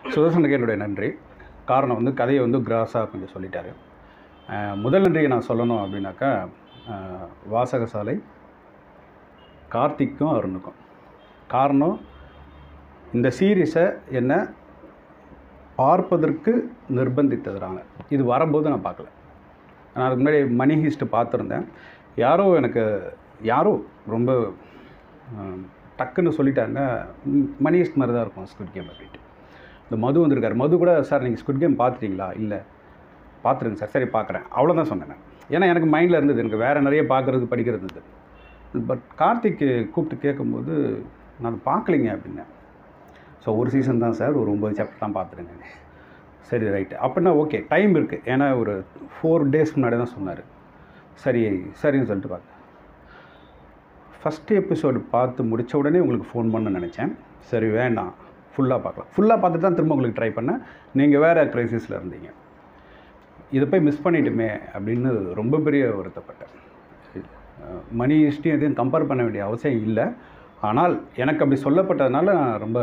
சுதர்சனுக்கு என்னுடைய நன்றி காரணம் வந்து கதையை வந்து கிராஸாக கொஞ்சம் சொல்லிட்டாரு அஹ் முதல் நன்றியை நான் சொல்லணும் அப்படின்னாக்கா அஹ் வாசகசாலை கார்த்திக்கும் அருணுக்கும் காரணம் இந்த சீரீஸை என்ன பார்ப்பதற்கு நிர்பந்தித்ததுறாங்க இது வரும்போது நான் பார்க்கல நான் அதுக்கு முன்னாடி மணி ஹீஸ்ட்டு பார்த்துருந்தேன் யாரோ எனக்கு யாரோ ரொம்ப அஹ், டக்குன்னு சொல்லிட்டாங்க ம், மணி ஹீஸ்ட் மாதிரி தான் இருக்கும் ஸ்குட் கேம் அப்படின்ட்டு இந்த மது வந்திருக்காரு மது கூட சார் நீங்கள் ஸ்குட் கேம் பார்த்துட்டீங்களா இல்லை பார்த்துருங்க சார் சரி பார்க்குறேன் அவ்வளோதான் சொன்னேன் நான். ஏன்னா எனக்கு மைண்டில் இருந்தது எனக்கு வேறு நிறைய பார்க்குறது படிக்கிறது இருந்தது பட் கார்த்திக் கூப்பிட்டு கேட்கும்போது நான் பார்க்கலிங்க அப்படின்னேன் ஸோ ஒரு சீசன் தான் சார் ஒரு ஒம்பது சாப்டர் தான் பார்த்துருங்க சரி ரைட்டு அப்படின்னா ஓகே டைம் இருக்குது ஏன்னா ஒரு ஃபோர் டேஸ் முன்னாடி தான் சொன்னார் சரி சரின்னு சொல்லிட்டு பார்த்தேன் ஃபஸ்ட்டு எபிசோடு பார்த்து முடித்த உடனே உங்களுக்கு ஃபோன் பண்ண நினச்சேன் சரி வேண்டாம் ஃபுல்லாக பார்க்கலாம் ஃபுல்லாக பார்த்துட்டு தான் திரும்ப உங்களுக்கு ட்ரை பண்ணேன் நீங்கள் வேறு க்ரைசிஸில் இருந்தீங்க இதை போய் மிஸ் பண்ணிட்டுமே அப்படின்னு ரொம்ப பெரிய வருத்தப்பட்டேன் அஹ் மணி ஹிஸ்ட்ரி எதையும் கம்பேர் பண்ண வேண்டிய அவசியம் இல்லை ஆனால் எனக்கு அப்படி சொல்லப்பட்டதுனால நான் ரொம்ப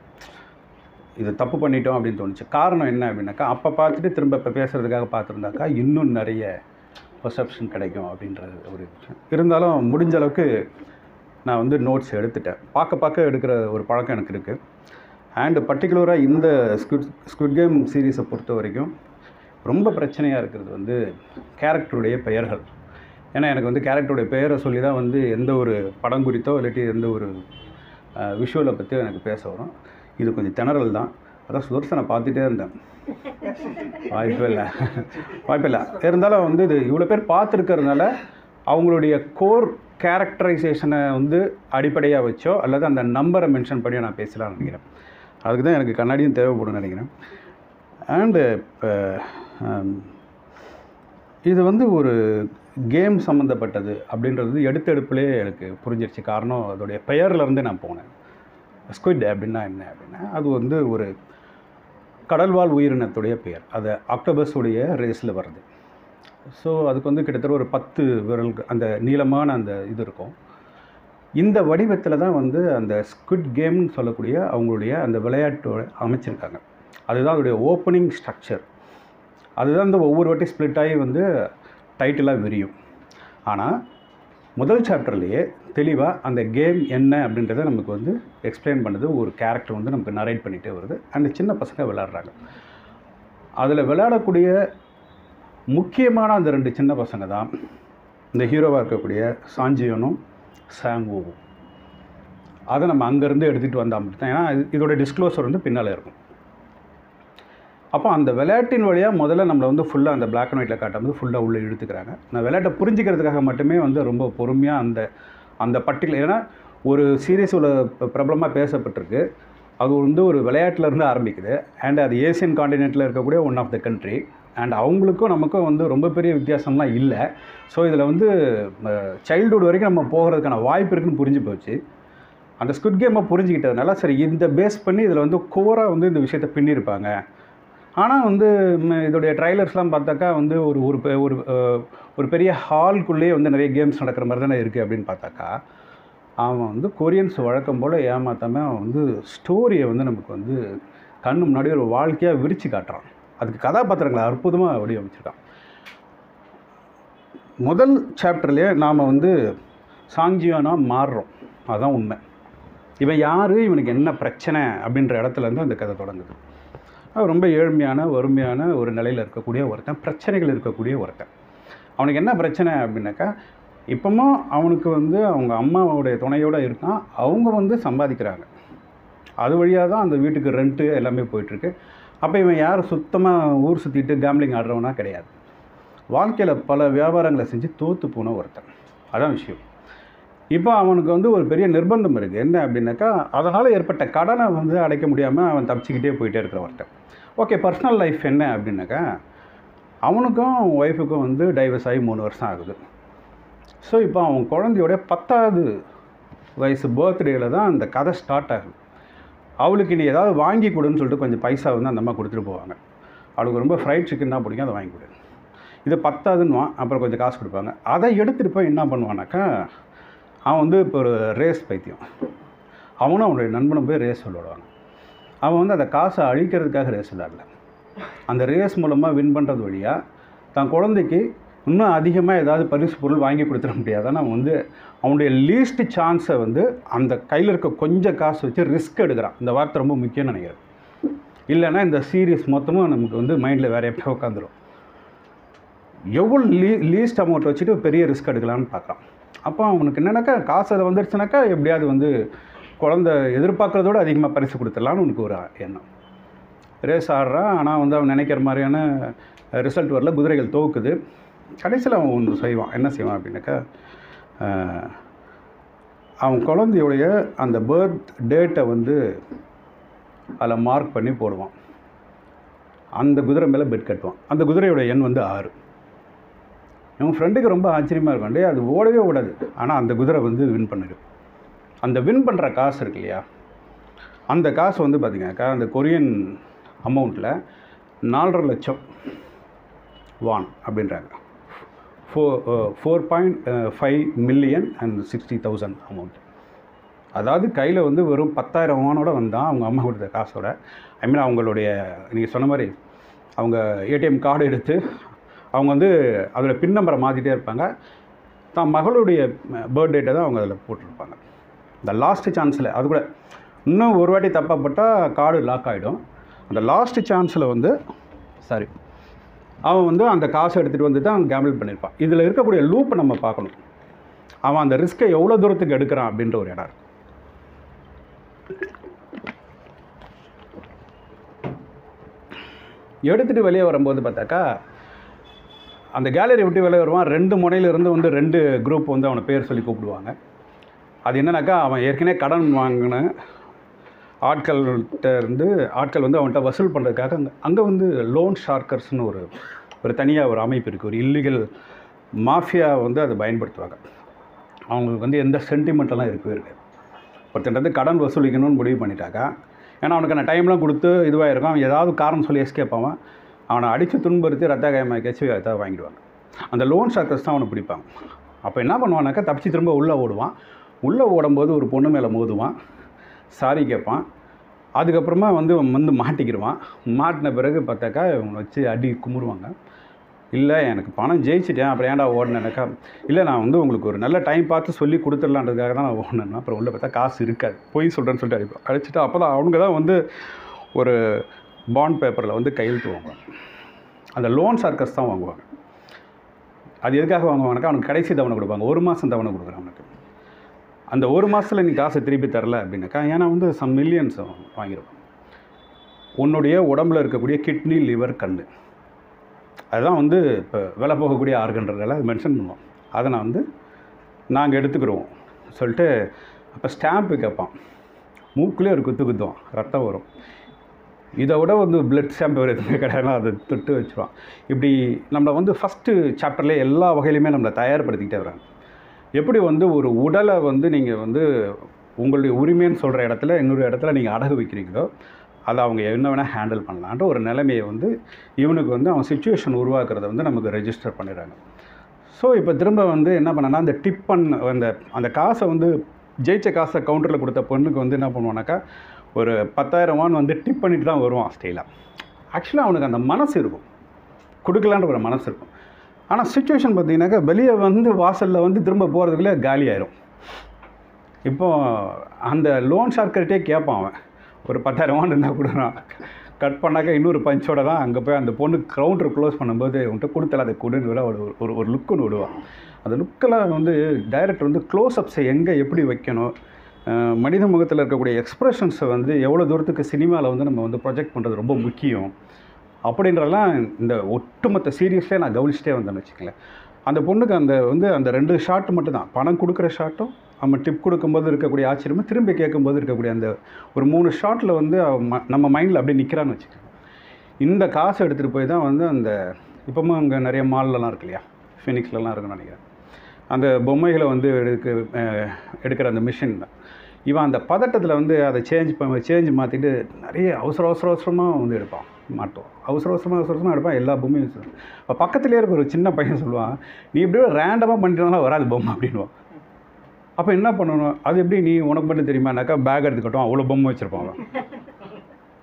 இது தப்பு பண்ணிட்டோம் அப்படின்னு தோணுச்சு காரணம் என்ன அப்படின்னாக்கா அப்போ பார்த்துட்டு திரும்ப இப்போ பேசுகிறதுக்காக பார்த்துருந்தாக்கா இன்னும் நிறைய பர்செப்ஷன் கிடைக்கும் அப்படின்றது ஒரு விஷயம் இருந்தாலும் முடிஞ்ச அளவுக்கு நான் வந்து நோட்ஸ் எடுத்துட்டேன் பார்க்க பார்க்க எடுக்கிற ஒரு பழக்கம் எனக்கு இருக்குது அண்டு பர்டிகுலராக இந்த ஸ்குட் ஸ்குட் கேம் சீரீஸை பொறுத்த வரைக்கும் ரொம்ப பிரச்சனையாக இருக்கிறது வந்து கேரக்டருடைய பெயர்கள் ஏன்னா எனக்கு வந்து கேரக்டருடைய பெயரை சொல்லி தான் வந்து எந்த ஒரு படம் குறித்தோ இல்லாட்டி எந்த ஒரு விஷுவலை பற்றியோ எனக்கு பேச வரும் இது கொஞ்சம் திணறல் தான் அதான் சுதர்சனை பார்த்துட்டே இருந்தேன் வாய்ப்பே இல்லை வாய்ப்பே இல்லை இருந்தாலும் வந்து இது இவ்வளோ பேர் பார்த்துருக்கறதுனால அவங்களுடைய கோர் கேரக்டரைசேஷனை வந்து அடிப்படையாக வச்சோ அல்லது அந்த நம்பரை மென்ஷன் பண்ணி நான் பேசலாம்னு நினைக்கிறேன் அதுக்கு தான் எனக்கு கண்ணாடியும் தேவைப்படும் நினைக்கிறேன் அண்டு இப்போ இது வந்து ஒரு கேம் சம்மந்தப்பட்டது அப்படின்றது எடுத்தெடுப்புலே எனக்கு புரிஞ்சிருச்சு காரணம் அதோடைய பெயர்லேருந்து நான் போனேன் ஸ்குவிட் அப்படின்னா என்ன அப்படின்னா அது வந்து ஒரு கடல்வாழ் உயிரினத்துடைய பெயர் அது ஆக்டோபஸுடைய ரேஸில் வருது ஸோ அதுக்கு வந்து கிட்டத்தட்ட ஒரு பத்து விரல் அந்த நீளமான அந்த இது இருக்கும் இந்த வடிவத்தில் தான் வந்து அந்த ஸ்குவிட் கேம்னு சொல்லக்கூடிய அவங்களுடைய அந்த விளையாட்டோட அமைச்சிருக்காங்க அதுதான் அதோடைய ஓப்பனிங் ஸ்ட்ரக்சர் அதுதான் இந்த ஒவ்வொரு வாட்டி ஸ்ப்ளிட் ஆகி வந்து டைட்டிலாக விரியும் ஆனால் முதல் சாப்டர்லேயே தெளிவாக அந்த கேம் என்ன அப்படின்றத நமக்கு வந்து எக்ஸ்பிளைன் பண்ணுது ஒரு கேரக்டர் வந்து நமக்கு நரேட் பண்ணிகிட்டே வருது அந்த சின்ன பசங்க விளையாடுறாங்க அதில் விளையாடக்கூடிய முக்கியமான அந்த ரெண்டு சின்ன பசங்க தான் இந்த ஹீரோவாக இருக்கக்கூடிய சாஞ்சியனும் சாங்குவும் அதை நம்ம அங்கேருந்து எடுத்துகிட்டு வந்தால் மட்டும்தான் ஏன்னா இது- இதோட டிஸ்க்ளோசர் வந்து பின்னால் இருக்கும் அப்போ அந்த விளையாட்டின் வழியாக முதல்ல நம்மளை வந்து ஃபுல்லாக அந்த Black and ஒயிட்டில் காட்டும்போது ஃபுல்லாக உள்ளே இழுத்துக்கிறாங்க நான் விளையாட்டை புரிஞ்சுக்கிறதுக்காக மட்டுமே வந்து ரொம்ப பொறுமையாக அந்த அந்த பர்டிகுலர் ஏன்னா ஒரு சீரியஸ் உள்ள பிரபலமாக பேசப்பட்டிருக்கு அது வந்து ஒரு விளையாட்டுல இருந்து ஆரம்பிக்குது அண்ட் அது ஏசியன் காண்டினென்ட்டில் இருக்கக்கூடிய one of the country and அவங்களுக்கும் நமக்கும் வந்து ரொம்ப பெரிய வித்தியாசம்லாம் இல்லை ஸோ இதில் வந்து சைல்டுஹுட் வரைக்கும் நம்ம போகிறதுக்கான வாய்ப்பு இருக்குன்னு புரிஞ்சு போச்சு அந்த ஸ்குட் கேமை புரிஞ்சுக்கிட்டதுனால சரி இந்த பேஸ் பண்ணி இதில் வந்து கோராக வந்து இந்த விஷயத்தை பின்னிருப்பாங்க ஆனால் வந்து ம், இதோடைய ட்ரைலர்ஸ்லாம் பார்த்தாக்கா வந்து ஒரு ஒரு பெ- ஒரு அஹ், ஒரு பெரிய ஹால்குள்ளேயே வந்து நிறைய கேம்ஸ் நடக்கிற மாதிரி தானே இருக்குது அப்படின்னு பார்த்தாக்கா அவன் வந்து கொரியன்ஸ் வழக்கம் போல் ஏமாத்தாமல் அவன் வந்து ஸ்டோரியை வந்து நமக்கு வந்து கண்ணு முன்னாடி ஒரு வாழ்க்கையாக விரித்து காட்டுறான் அதுக்கு கதாபாத்திரங்களை அற்புதமாக வடிவமைச்சிருக்கான் முதல் சாப்டர்லேயே நாம் வந்து சாங்கியோனா மாறுறோம் அதுதான் உண்மை இவன் யார் இவனுக்கு என்ன பிரச்சனை அப்படின்ற இடத்துல இருந்து அந்த கதை தொடங்குது அவன் ரொம்ப ஏழ்மையான வறுமையான ஒரு நிலையில் இருக்கக்கூடிய ஒருத்தன் பிரச்சனைகள் இருக்கக்கூடிய ஒருத்தன் அவனுக்கு என்ன பிரச்சனை அப்படின்னாக்கா இப்போமும் அவனுக்கு வந்து அவங்க அம்மாவுடைய துணையோடு இருக்கான் அவங்க வந்து சம்பாதிக்கிறாங்க அது வழியாக தான் அந்த வீட்டுக்கு ரெண்ட்டு எல்லாமே போயிட்டுருக்கு அப்போ இவன் யார் சுத்தமாக ஊர் சுற்றிட்டு கேம்லிங் ஆடுறவனா கிடையாது வாழ்க்கையில் பல வியாபாரங்களை செஞ்சு தோற்று போன ஒருத்தன் அதான் விஷயம் இப்போ அவனுக்கு வந்து ஒரு பெரிய நிர்பந்தம் இருக்குது என்ன அப்படின்னாக்கா அதனால் ஏற்பட்ட கடனை வந்து அடைக்க முடியாமல் அவன் தப்பிச்சுக்கிட்டே போயிட்டே இருக்கிற ஒருத்தன் ஓகே பர்சனல் லைஃப் என்ன அப்படின்னாக்கா அவனுக்கும் ஒய்ஃபுக்கும் வந்து டைவர்ஸ் ஆகி மூணு வருஷம் ஆகுது ஸோ இப்போ அவன் குழந்தையோட பத்தாவது வயசு பர்த்டேயில் தான் அந்த கதை ஸ்டார்ட் ஆகுது அவளுக்கு நீ ஏதாவது வாங்கி கொடுன்னு சொல்லிட்டு கொஞ்சம் பைசா வந்து அந்த அம்மா கொடுத்துட்டு போவாங்க அவளுக்கு ரொம்ப ஃப்ரைட் சிக்கன் தான் பிடிக்கும் அதை வாங்கி கொடு இது பத்தாதுன்னுவான் அப்புறம் கொஞ்சம் காசு கொடுப்பாங்க அதை எடுத்துகிட்டு போய் என்ன பண்ணுவானாக்கா அவன் வந்து இப்போ ஒரு ரேஸ் பைத்தியம் அவனும் அவனுடைய நண்பனும் போய் ரேஸ் விளையாடுவாங்க அவன் வந்து அந்த காசை அழிக்கிறதுக்காக ரேஸ் விளையாடல அந்த ரேஸ் மூலமாக வின் பண்ணுறது வழியாக தன் குழந்தைக்கு இன்னும் அதிகமாக ஏதாவது பரிசு பொருள் வாங்கி கொடுத்துட முடியாதான்னு அவன் வந்து அவனுடைய லீஸ்ட் சான்ஸை வந்து அந்த கையில் இருக்க கொஞ்சம் காசு வச்சு ரிஸ்க் எடுக்கிறான் இந்த வார்த்தை ரொம்ப முக்கியம்னு நினைக்கிறேன் இல்லைன்னா இந்த சீரியஸ் மொத்தமும் நமக்கு வந்து மைண்டில் வேற எப்போ உட்காந்துரும் எவ்வளோ லீ லீஸ்ட் அமௌண்ட் வச்சுட்டு பெரிய ரிஸ்க் எடுக்கலான்னு பார்க்குறான் அப்போ அவனுக்கு என்னன்னாக்கா காசு அதை வந்துருச்சுனாக்கா எப்படியாவது வந்து குழந்த எதிர்பார்க்குறதோட அதிகமாக பரிசு கொடுத்துடலான்னு உனக்கு ஒரு எண்ணம் ரேஸ் ஆடுறான் ஆனால் வந்து அவன் நினைக்கிற மாதிரியான ரிசல்ட் வரல குதிரைகள் தோக்குது கடைசியில் அவன் ஒன்று செய்வான் என்ன செய்வான் அப்படின்னாக்கா அஹ், அவன் குழந்தையுடைய அந்த பர்த் டேட்டை வந்து அதில் மார்க் பண்ணி போடுவான் அந்த குதிரை மேலே பெட் கட்டுவான் அந்த குதிரையோட எண் வந்து ஆறு இவன் ஃப்ரெண்டுக்கு ரொம்ப ஆச்சரியமாக இருக்கும் டேய் அது ஓடவே ஓடாது ஆனால் அந்த குதிரை வந்து வின் பண்ணிடும் அந்த வின் பண்ணுற காசு இருக்கு இல்லையா அந்த காசு வந்து பார்த்தீங்கன்னாக்கா அந்த கொரியன் அமௌண்ட்டில் நாலரை லட்சம் வான் அப்படின்றாங்க four four point five million and sixty thousand amount அதாவது கையில் வந்து வெறும் பத்தாயிரம் வானோட வந்தான் அவங்க அம்மா கொடுத்த காசோட ஐ மீன் அவங்களுடைய நீங்கள் சொன்ன மாதிரி அவங்க ஏடிஎம் கார்டு எடுத்து அவங்க வந்து அதோட பின் நம்பரை மாற்றிட்டே இருப்பாங்க தான் மகளுடைய பர்த்டேட்டை தான் அவங்க அதில் போட்டிருப்பாங்க இந்த லாஸ்ட் சான்ஸில் அது கூட இன்னும் ஒரு வாட்டி தப்பாக போட்டால் கார்டு லாக் ஆகிடும் அந்த லாஸ்ட் சான்ஸில் வந்து சாரி அவன் வந்து அந்த காசை எடுத்துகிட்டு வந்து தான் கேம்பிள் பண்ணியிருப்பான் இதில் இருக்கக்கூடிய லூப்பை நம்ம பார்க்கணும் அவன் அந்த ரிஸ்க்கை எவ்வளோ தூரத்துக்கு எடுக்கிறான் அப்படின்ற ஒரு இடம் இருக்கு எடுத்துகிட்டு வெளியே வரும்போது பார்த்தாக்கா அந்த கேலரி விட்டு வெளியே வருவான் ரெண்டு முனையிலிருந்து வந்து ரெண்டு குரூப் வந்து அவனை பேர் சொல்லி கூப்பிடுவாங்க அது என்னன்னாக்கா அவன் ஏற்கனவே கடன் வாங்கின ஆட்கள்கிட்ட இருந்து ஆட்கள் வந்து அவன்கிட்ட வசூல் பண்ணுறதுக்காக அங்கே அங்கே வந்து லோன் ஷார்க்கர்ஸ்னு ஒரு ஒரு தனியாக ஒரு அமைப்பு இருக்குது ஒரு இல்லீகல் மாஃபியா வந்து அதை பயன்படுத்துவாங்க அவங்களுக்கு வந்து எந்த சென்டிமெண்ட்டெல்லாம் இருக்கவே இருக்காது ஒருத்தன் வந்து கடன் வசூலிக்கணும்னு முடிவு பண்ணிட்டாக்கா ஏன்னா அவனுக்கான டைம்லாம் கொடுத்து இதுவாக இருக்கும் அவன் ஏதாவது காரணம் சொல்லி எஸ்கேப் ஆவான் அவனை அடித்து துன்புறுத்தி ரத்த காயமாக்கி ஏதாவது வாங்கிடுவாங்க அந்த லோன் ஷார்க்கர்ஸ் தான் அவனை பிடிப்பாங்க அப்போ என்ன பண்ணுவானாக்கா தப்பிச்சு திரும்ப உள்ளே ஓடுவான் உள்ளே ஓடும்போது ஒரு பொண்ணு மேலே மோதுவான் சாரி கேட்பான் அதுக்கப்புறமா வந்து அவன் வந்து மாட்டிக்கிடுவான் மாட்டின பிறகு பார்த்தாக்கா இவனை வச்சு அடி கும்பிடுவாங்க இல்லை எனக்கு பணம் ஜெயிச்சிட்டேன் அப்புறம் ஏன்டா ஓடினேனாக்கா இல்லை நான் வந்து உங்களுக்கு ஒரு நல்ல டைம் பார்த்து சொல்லி கொடுத்துடலான்றதுக்காக தான் நான் ஓடினேன்னா அப்புறம் உள்ள பார்த்தா காசு இருக்காது பொய் சொல்கிறேன்னு சொல்லிட்டு அடிப்போம் அடிச்சுட்டு அப்போ தான் அவங்க தான் வந்து ஒரு பாண்ட் பேப்பரில் வந்து கையெழுத்து வாங்குவாங்க அந்த லோன் சர்க்கஸ் தான் வாங்குவாங்க அது எதுக்காக வாங்குவாங்கனாக்கா அவனுக்கு கடைசி தவணை கொடுப்பாங்க ஒரு மாதம் தவணை கொடுக்குறான் அவனுக்கு அந்த ஒரு மாதத்தில் நீ காசை திருப்பி தரல அப்படின்னாக்கா ஏன்னா வந்து சம் மில்லியன்ஸ் வாங்கிடுவான் உன்னுடைய உடம்புல இருக்கக்கூடிய கிட்னி லிவர் கண் அதுதான் வந்து இப்போ விலை போகக்கூடிய ஆர்கன்றதால அது மென்ஷன் பண்ணுவோம் அதை நான் வந்து நாங்கள் எடுத்துக்கிறோம் சொல்லிட்டு அப்போ ஸ்டாம்ப்பு கேட்பான் மூக்குலேயே ஒரு குத்து குத்துவான் ரத்தம் வரும் இதை விட வந்து பிளட் ஸ்டாம்ப் வேறு எதுவுமே கிடையாது அதை தொட்டு வச்சுருவான் இப்படி நம்மளை வந்து ஃபஸ்ட்டு சாப்டர்லேயே எல்லா வகையிலுமே நம்மளை தயார்படுத்திக்கிட்டே வராங்க எப்படி வந்து ஒரு உடலை வந்து நீங்கள் வந்து உங்களுடைய உரிமைன்னு சொல்கிற இடத்துல இன்னொரு இடத்துல நீங்கள் அடகு வைக்கிறீங்களோ அதை அவங்க என்ன வேணால் ஹேண்டில் பண்ணலான்ற ஒரு நிலைமையை வந்து இவனுக்கு வந்து அவன் சுச்சுவேஷன் உருவாக்குறத வந்து நமக்கு ரெஜிஸ்டர் பண்ணிடுறாங்க ஸோ இப்போ திரும்ப வந்து என்ன பண்ணனா அந்த டிப் பண்ண அந்த அந்த காசை வந்து ஜெயிச்ச காசை கவுண்டரில் கொடுத்த பொண்ணுக்கு வந்து என்ன பண்ணுவானாக்கா ஒரு பத்தாயிரமான்னு வந்து டிப் பண்ணிட்டு தான் வருவான் ஸ்டைலாக ஆக்சுவலாக அவனுக்கு அந்த மனசு இருக்கும் கொடுக்கலான்ற ஒரு மனசு இருக்கும் ஆனால் சுச்சுவேஷன் பார்த்தீங்கன்னாக்கா வெளியே வந்து வாசலில் வந்து திரும்ப போகிறதுக்குள்ளே காலி ஆயிரும் இப்போ அந்த லோன் ஷார்க்கர்கிட்டே கேட்பான் அவன் ஒரு பத்தாயிரமான்னு இருந்தால் கொடுறான் கட் பண்ணாக்க இன்னொரு பஞ்சோட தான் அங்கே போய் அந்த பொண்ணு கவுண்டர் க்ளோஸ் பண்ணும்போது உன்கிட்ட கொடுத்தல அதை கொடுன்னு விட ஒரு ஒரு ஒரு லுக் ஒன்று விடுவான் அந்த லுக்கெல்லாம் வந்து டைரக்டர் வந்து க்ளோஸ்அப்ஸை எங்கே எப்படி வைக்கணும் அஹ் மனித முகத்தில் இருக்கக்கூடிய எக்ஸ்ப்ரெஷன்ஸை வந்து எவ்வளோ தூரத்துக்கு சினிமாவில் வந்து நம்ம வந்து ப்ரொஜெக்ட் பண்ணுறது ரொம்ப முக்கியம் அப்படின்றலாம் இந்த ஒட்டுமொத்த சீரியஸ்லேயே நான் கவனிச்சிட்டே வந்தேன்னு வச்சுக்கலேன் அந்த பொண்ணுக்கு அந்த வந்து அந்த ரெண்டு ஷாட் மட்டும் தான் பணம் கொடுக்குற ஷாட்டும் நம்ம டிப் கொடுக்கும்போது இருக்கக்கூடிய ஆச்சரியமும் திரும்பி கேட்கும்போது இருக்கக்கூடிய அந்த ஒரு மூணு ஷாட்டில் வந்து அவ ம- நம்ம மைண்டில் அப்படியே நிற்கிறான்னு வச்சுக்கோங்க இந்த காசை எடுத்துகிட்டு போய் தான் வந்து அந்த இப்போவும் அங்கே நிறைய மால்லலாம் இருக்கு இல்லையா ஃபினிக்ஸ்லலாம் இருக்குன்னு நினைக்கிறேன் அந்த பொம்மைகளை வந்து எடுக்க அஹ், எடுக்கிற அந்த மிஷின் தான் இவன் அந்த பதட்டத்தில் வந்து அதை சேஞ்ச் பண்ண சேஞ்ச் மாற்றிட்டு நிறைய அவசர அவசர அவசரமாக வந்து எடுப்பான் மாட்டோம் அவசர அவசரமாக அவசர அவசரமாக எடுப்பான் எல்லா பொம்மையும் வச்சிருப்பான். அப்போ பக்கத்துலேயே இருக்க ஒரு சின்ன பையன் சொல்லுவான் நீ இப்படியே ரேண்டமாக பண்ணிட்டனால வராது பொம்மை அப்படின்வான் அப்போ என்ன பண்ணணும் அது எப்படி நீ உனக்கு மட்டும் தெரியுமானாக்கா பேக் எடுத்துக்கட்டும் அவ்வளோ பொம்மை வச்சுருப்பான் அவன்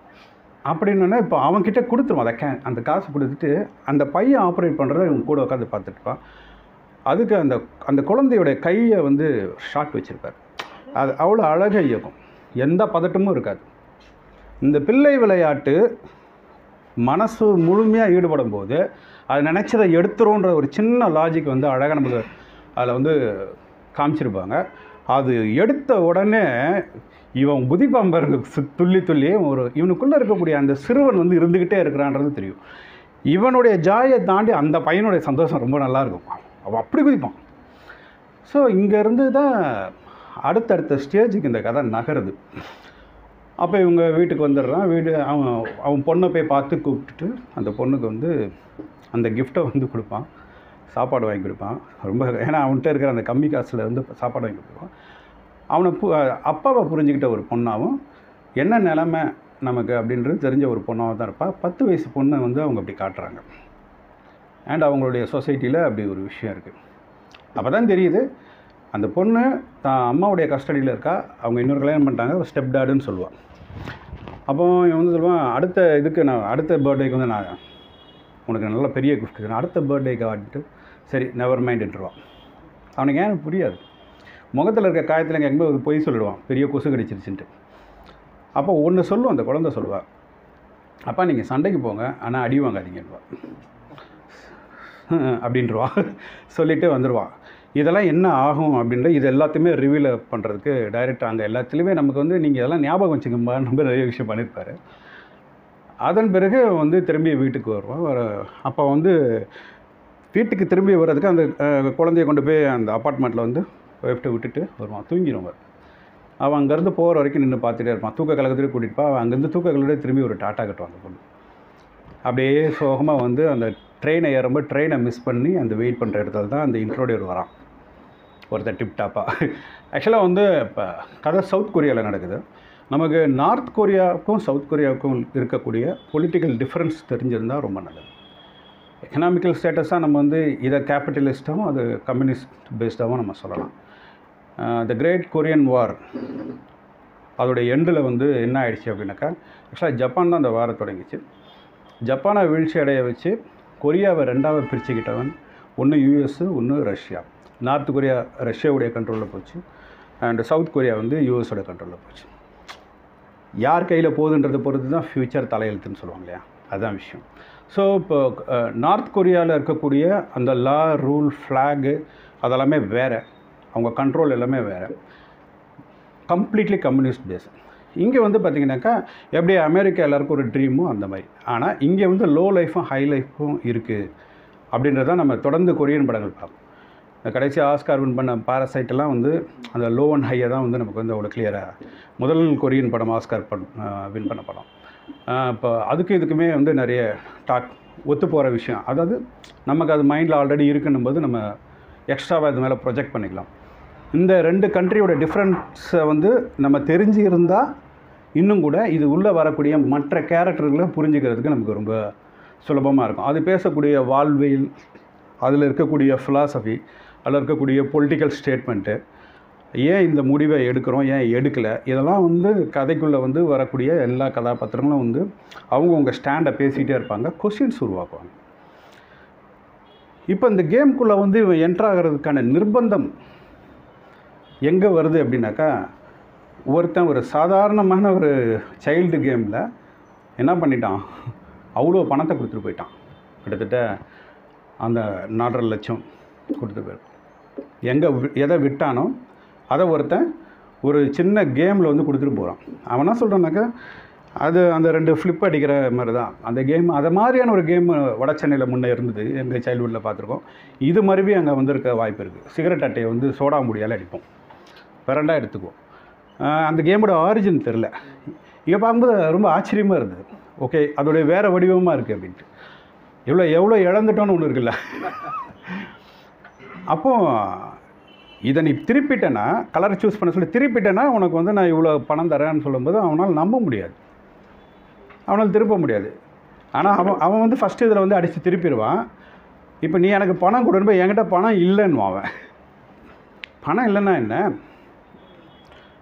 அப்படின்னோடனே இப்போ அவன்கிட்ட கொடுத்துருவான் அதை கே அந்த காசு கொடுத்துட்டு அந்த பையன் ஆப்ரேட் பண்ணுறத இவங்க கூட உட்காந்து பார்த்துட்டு இருப்பான் அதுக்கு அந்த அந்த குழந்தையோட கையை வந்து ஷாட் வச்சுருப்பார் அது அவ்வளோ அழகாக இயக்கும் எந்த பதட்டமும் இருக்காது இந்த பிள்ளை விளையாட்டு மனசு முழுமையாக ஈடுபடும் போது அது நினச்சதை எடுத்துருன்ற ஒரு சின்ன லாஜிக் வந்து அழகாக நமக்கு அதில் வந்து காமிச்சிருப்பாங்க அது எடுத்த உடனே இவன் குதிப்பான் பாருங்க சு- துள்ளி துள்ளி ஒரு இவனுக்குள்ளே இருக்கக்கூடிய அந்த சிறுவன் வந்து இருந்துக்கிட்டே இருக்கிறான்றது தெரியும் இவனுடைய ஜாயை தாண்டி அந்த பையனுடைய சந்தோஷம் ரொம்ப நல்லா இருக்கும் அவன் அப்படி குதிப்பான் ஸோ இங்கேருந்து தான் அடுத்தடுத்த ஸ்டேஜுக்கு இந்த கதை நகருது அப்போ இவங்க வீட்டுக்கு வந்துடுறான் வீடு அவன் அவன் பொண்ணை போய் பார்த்து கூப்பிட்டுட்டு அந்த பொண்ணுக்கு வந்து அந்த கிஃப்ட்டை வந்து கொடுப்பான் சாப்பாடு வாங்கி கொடுப்பான் ரொம்ப ஏன்னா அவன்கிட்ட இருக்கிற அந்த கம்மி காசில் வந்து சாப்பாடு வாங்கி கொடுப்பான் அவனை பு அப்பாவை புரிஞ்சுக்கிட்ட ஒரு பொண்ணாகவும் என்ன நிலமை நமக்கு அப்படின்றது தெரிஞ்ச ஒரு பொண்ணாகவும் தான் இருப்பாள் பத்து வயசு பொண்ணை வந்து அவங்க அப்படி காட்டுறாங்க அண்ட் அவங்களுடைய சொசைட்டியில் அப்படி ஒரு விஷயம் இருக்குது அப்போ தான் தெரியுது அந்த பொண்ணு தான் அம்மாவுடைய கஸ்டடியில் இருக்கா அவங்க இன்னொரு கல்யாணம் பண்ணிட்டாங்க ஒரு ஸ்டெப் டாடுன்னு சொல்லுவாள் அப்போ இவன் வந்து சொல்லுவான் அடுத்த இதுக்கு நான் அடுத்த பர்த்டேக்கு வந்து நான் உனக்கு நல்ல பெரிய gift நான் அடுத்த பர்த்டேக்கு ஆடிட்டு சரி நெவர் மைண்டுன்ட்டுருவான் அவனுக்கு ஏன் புரியாது முகத்தில் இருக்க காயத்தில் கேட்கும்போது ஒரு பொய் சொல்லிடுவான் பெரிய கொசு கடிச்சிருச்சுன்ட்டு அப்போ ஒன்று சொல்லுவோம் அந்த குழந்தை சொல்லுவா அப்பா நீங்கள் சண்டைக்கு போங்க ஆனால் அடி வாங்காதீங்கன்னுவா அப்படின்றவா சொல்லிட்டு வந்துடுவான் இதெல்லாம் என்ன ஆகும் அப்படின்ற இது எல்லாத்தையுமே ரிவீல் பண்ணுறதுக்கு டைரக்டர் அங்கே எல்லாத்துலேயுமே நமக்கு வந்து நீங்கள் இதெல்லாம் ஞாபகம் வச்சுக்கோம்பா நம்ம நிறைய விஷயம் பண்ணியிருப்பாரு அதன் பிறகு வந்து திரும்பி வீட்டுக்கு வருவான் வர அப்போ வந்து வீட்டுக்கு திரும்பி வர்றதுக்கு அந்த அஹ், குழந்தைய கொண்டு போய் அந்த அப்பார்ட்மெண்ட்டில் வந்து ஒய்ஃப்ட்டை விட்டுட்டு வருவான் தூங்கிடுவாங்க அவன் அங்கேருந்து போகிற வரைக்கும் நின்று பார்த்துட்டே இருப்பான் தூக்க கலக்கத்துலேயே கூட்டிகிட்டு அவன் அங்கேருந்து தூக்க கலக்கத்தோட திரும்பி ஒரு டாட்டா கட்டுவாங்க பொண்ணு அப்படியே சோகமாக வந்து அந்த ட்ரெயினை ஏறும்போது ட்ரெயினை மிஸ் பண்ணி அந்த வெயிட் பண்ணுற இடத்துல தான் அந்த இன்ட்ரோடியர் வரான் ஒருத்தர் டிப்டாப்பாக ஆக்சுவலாக வந்து இப்போ கதை சவுத் கொரியாவில் நடக்குது நமக்கு நார்த் கொரியாவுக்கும் சவுத் கொரியாவுக்கும் இருக்கக்கூடிய பொலிட்டிக்கல் டிஃப்ரென்ஸ் தெரிஞ்சிருந்தால் ரொம்ப நல்லது எக்கனாமிக்கல் ஸ்டேட்டஸாக நம்ம வந்து இதை கேபிட்டலிஸ்ட்டாகவும் அது கம்யூனிஸ்ட் பேஸ்டாகவும் நம்ம சொல்லலாம் த கிரேட் கொரியன் வார் அதோடைய எண்டில் வந்து என்ன ஆயிடுச்சு அப்படின்னாக்கா ஆக்சுவலாக ஜப்பான் தான் அந்த வாரை தொடங்கிச்சு ஜப்பானை வீழ்ச்சி அடைய வச்சு கொரியாவை ரெண்டாவது பிரிச்சுக்கிட்டவன் ஒன்று யூஎஸ் ஒன்று ரஷ்யா நார்த் கொரியா ரஷ்யாவுடைய கண்ட்ரோலில் போச்சு அண்ட் சவுத் கொரியா வந்து யூஎஸோட கண்ட்ரோலில் போச்சு யார் கையில் போகுதுன்றதை பொறுத்து தான் ஃப்யூச்சர் தலையெழுத்துன்னு சொல்லுவாங்க இல்லையா அதுதான் விஷயம் ஸோ இப்போ அஹ், நார்த் கொரியாவில் இருக்கக்கூடிய அந்த லா ரூல் ஃப்ளாகு அதெல்லாமே வேறு அவங்க கண்ட்ரோல் எல்லாமே வேறு கம்ப்ளீட்லி கம்யூனிஸ்ட் பேஸ் இங்கே வந்து பார்த்திங்கனாக்கா எப்படி அமெரிக்கா எல்லாருக்கும் ஒரு ட்ரீமோ அந்த மாதிரி ஆனால் இங்கே வந்து லோ லைஃப்பும் ஹை லைஃப்பும் இருக்குது அப்படின்றத நம்ம தொடர்ந்து கொரியன் படங்கள் பார்ப்போம் இந்த கடைசி ஆஸ்கார் வின் பண்ண பாரசைட் எல்லாம் வந்து அந்த லோ அண்ட் ஹையை தான் வந்து நமக்கு வந்து அவ்வளோ கிளியராக முதல் கொரியன் படம் ஆஸ்கார் படம் வின் பண்ண படம் இப்போ அதுக்கு இதுக்குமே வந்து நிறைய டாக் ஒத்து போகிற விஷயம் அதாவது நமக்கு அது மைண்டில் ஆல்ரெடி இருக்குன்னும் போது நம்ம எக்ஸ்ட்ராவாக இது மேலே ப்ரொஜெக்ட் பண்ணிக்கலாம் இந்த ரெண்டு கண்ட்ரியோட டிஃப்ரென்ஸை வந்து நம்ம தெரிஞ்சு இருந்தால் இன்னும் கூட இது உள்ளே வரக்கூடிய மற்ற கேரக்டர்களை புரிஞ்சுக்கிறதுக்கு நமக்கு ரொம்ப சுலபமாக இருக்கும் அது பேசக்கூடிய வாழ்வியல் அதில் இருக்கக்கூடிய ஃபிலாசபி அதில் இருக்கக்கூடிய பொலிட்டிக்கல் ஸ்டேட்மெண்ட்டு ஏன் இந்த முடிவை எடுக்கிறோம் ஏன் எடுக்கலை இதெல்லாம் வந்து கதைக்குள்ளே வந்து வரக்கூடிய எல்லா கதாபாத்திரங்களும் வந்து அவங்கவுங்க ஸ்டாண்டை பேசிகிட்டே இருப்பாங்க கொஷின்ஸ் உருவாக்குவாங்க இப்போ இந்த கேம்குள்ளே வந்து இவன் என்ட்ரு ஆகிறதுக்கான நிர்பந்தம் எங்கே வருது அப்படின்னாக்கா ஒருத்தன் ஒரு சாதாரணமான ஒரு சைல்டு கேமில் என்ன பண்ணிட்டான் அவ்வளோ பணத்தை கொடுத்துட்டு போயிட்டான் கிட்டத்தட்ட அந்த நாலரை லட்சம் கொடுத்து போயிருப்பான் எங்கே எதை விட்டானோ அதை ஒருத்தன் ஒரு சின்ன கேமில் வந்து கொடுத்துட்டு போகிறான் அவன் என்ன சொல்கிறான்னாக்கா அது அந்த ரெண்டு ஃப்ளிப் அடிக்கிற மாதிரி தான் அந்த கேம் அதை மாதிரியான ஒரு கேம் வட சென்னையில் முன்னே இருந்தது எங்கள் சைல்ட்ஹுட்டில் பார்த்துருக்கோம் இது மறுபடியும் அங்கே வந்திருக்க வாய்ப்பு இருக்குது சிகரெட் அட்டையை வந்து சோடா முடியால் அடிப்போம் பிறண்டா எடுத்துக்குவோம் ஆஹ் அந்த கேமோட ஆரிஜின் தெரில இங்கே பார்க்கும்போது ரொம்ப ஆச்சரியமாக இருந்தது ஓகே அதோடைய வேறு வடிவமாக இருக்குது அப்படின்ட்டு எவ்வளோ எவ்வளோ இழந்துட்டோன்னு ஒன்று இருக்குல்ல அப்போ இதை நீ திருப்பிட்டேன்னா கலரை சூஸ் பண்ண சொல்லி திருப்பிட்டேன்னா உனக்கு வந்து நான் இவ்வளோ பணம் தரேன்னு சொல்லும்போது அவனால் நம்ப முடியாது அவனால் திருப்ப முடியாது ஆனால் அவன் அவன் வந்து ஃபஸ்ட்டு இதில் வந்து அடித்து திருப்பிடுவான் இப்போ நீ எனக்கு பணம் கொடுன்னு போய் என்கிட்ட பணம் இல்லைன்னு அவன் பணம் இல்லைன்னா என்ன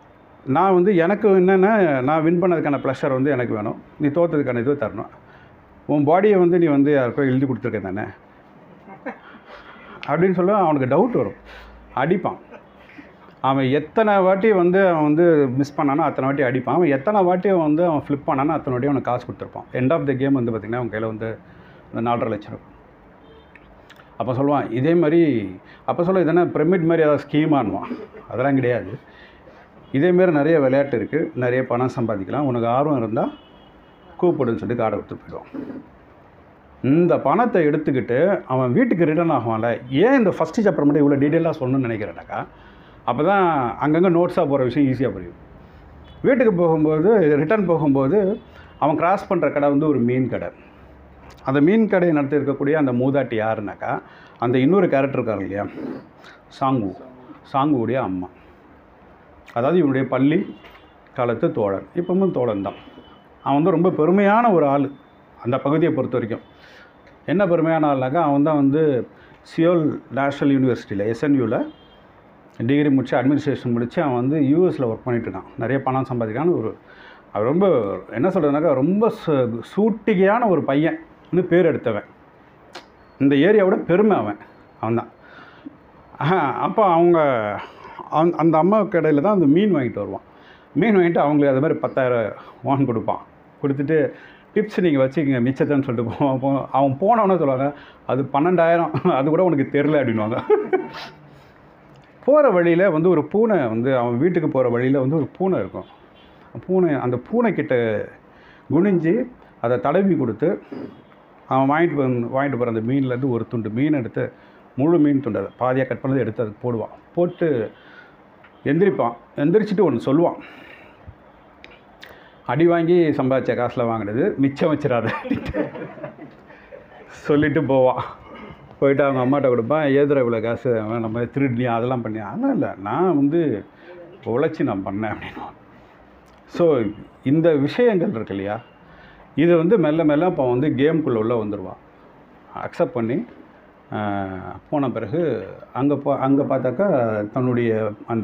நான் வந்து எனக்கு என்னென்னா நான் வின் பண்ணதுக்கான ப்ளஷர் வந்து எனக்கு வேணும் நீ தோத்ததுக்கான இது தரணும் உன் பாடியை வந்து நீ வந்து யாருக்கோ எழுதி கொடுத்துருக்க தானே அப்படின்னு சொல்ல அவனுக்கு டவுட் வரும் அடிப்பான் அவன் எத்தனை வாட்டி வந்து அவன் வந்து மிஸ் பண்ணானோ அத்தனை வாட்டி அடிப்பான் அவன் எத்தனை வாட்டி வந்து அவன் ஃப்ளிப் பண்ணானோ அத்தனை வாட்டி அவனுக்கு காசு கொடுத்துருப்பான் எண்ட் ஆஃப் த கேம் வந்து பார்த்திங்கன்னா அவன் கையில் வந்து அந்த நாலரை லட்சம் இருக்கும் அப்போ சொல்லுவான் இதே மாதிரி அப்போ சொல்ல இதென்ன பிரமிட் மாதிரி ஏதாவது ஸ்கீமானுவான் அதெல்லாம் கிடையாது இதேமாரி நிறைய விளையாட்டு இருக்குது நிறைய பணம் சம்பாதிக்கலாம் உனக்கு ஆர்வம் இருந்தால் கூப்பிடுன்னு சொல்லி கார்டை கொடுத்து போயிடுவான் இந்த பணத்தை எடுத்துக்கிட்டு அவன் வீட்டுக்கு ரிட்டர்ன் ஆகுவான்ல ஏன் இந்த ஃபஸ்ட்டு சாப்டர் மட்டும் இவ்வளோ டீட்டெயிலாக சொல்லணும்னு நினைக்கிறேன்னாக்கா அப்போ தான் அங்கங்கே நோட்ஸாக போகிற விஷயம் ஈஸியாக புரியும் வீட்டுக்கு போகும்போது ரிட்டர்ன் போகும்போது அவன் கிராஸ் பண்ணுற கடை வந்து ஒரு மீன் கடை அந்த மீன் கடையை நடத்தி இருக்கக்கூடிய அந்த மூதாட்டி யாருனாக்கா அந்த இன்னொரு கேரக்டர் இருக்காரு இல்லையா சாங்கு சாங்குவுடைய அம்மா அதாவது இவனுடைய பள்ளி காலத்து தோழன் இப்பவும் தோழன் தான் அவன் வந்து ரொம்ப பெருமையான ஒரு ஆள் அந்த பகுதியை பொறுத்த வரைக்கும் என்ன பெருமையான ஆள்னாக்கா அவன் தான் வந்து சியோல் நேஷ்னல் யூனிவர்சிட்டியில் எஸ்என்யூவில் டிகிரி முடிச்சு அட்மினிஸ்ட்ரேஷன் முடித்து அவன் வந்து யூஎஸில் ஒர்க் பண்ணிட்டு இருக்கான் நிறைய பணம் சம்பாதிக்கான்னு ஒரு அவர் ரொம்ப என்ன சொல்கிறதுனாக்கா ரொம்ப சு- சூட்டிகையான ஒரு பையன்னு பேர் எடுத்தவன் இந்த ஏரியாவோட பெருமை அவன் அவன்தான் அப்போ அவங்க அந்த அந்த அம்மா கடையில் தான் அந்த மீன் வாங்கிட்டு வருவான் மீன் வாங்கிட்டு அவங்களுக்கு அது மாதிரி பத்தாயிரம் வான் கொடுப்பான் கொடுத்துட்டு டிப்ஸ் நீங்கள் வச்சுக்கோங்க மிச்சத்தைன்னு சொல்லிட்டு போவான் போ- அவன் போனவனே சொல்லுவாங்க அது பன்னெண்டாயிரம் அது கூட உனக்கு தெரில அப்படின்வாங்க போகிற வழியில் வந்து ஒரு பூனை வந்து அவன் வீட்டுக்கு போகிற வழியில் வந்து ஒரு பூனை இருக்கும் பூனை அந்த பூனை கிட்ட குனிஞ்சு அதை தடவி கொடுத்து அவன் வாங்கிட்டு வந்து வாங்கிட்டு போகிற அந்த மீன்லேருந்து ஒரு துண்டு மீன் எடுத்து முழு மீன் துண்டு அதை பாதியாக கட் பண்ணதை எடுத்து அதுக்கு போடுவான் போட்டு எந்திரிப்பான் எந்திரிச்சிட்டு ஒன்று சொல்லுவான் அடி வாங்கி சம்பாதிச்ச காசில் வாங்கினது மிச்சம் வச்சிடாத சொல்லிட்டு போவான் போயிட்டு அவங்க அம்மாட்ட கொடுப்பான் ஏதுற இவ்வளோ காசு அவன் நம்ம திருடினியா அதெல்லாம் பண்ணி அதெல்லாம் இல்லை நான் வந்து உழைச்சி நான் பண்ணேன் அப்படின்னு ஸோ இந்த விஷயங்கள் இருக்கு இல்லையா இது வந்து மெல்ல மெல்ல இப்போ வந்து கேம்குள்ளே உள்ள வந்துடுவான் அக்செப்ட் பண்ணி ஆஹ், போன பிறகு அங்கே போ அங்கே பார்த்தாக்கா தன்னுடைய அந்த